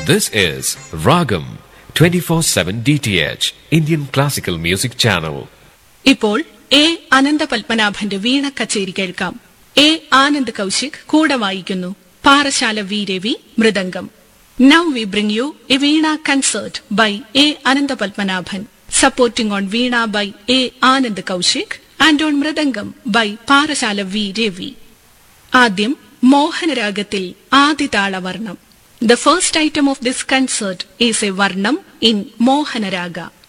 This is Ragam 24/7 DTH Indian Classical Music Channel. ഇപ്പോൾ A Anantha പത്മനാഭന്റെ വീണ കച്ചേരി കേൾക്കാം എ ആനന്ദ് കൗശിക് കൂടെ വായിക്കുന്നു Parassala V Ravi mridangam now we bring you a veena concert by A Anantha Padmanabhan supporting on veena by A Anand Kaushik and on mridangam by Parassala V Ravi ആദ്യം മോഹനരാഗത്തിൽ ആദിതാളവർണം the first item of this concert is a varnam in മോഹനരാഗ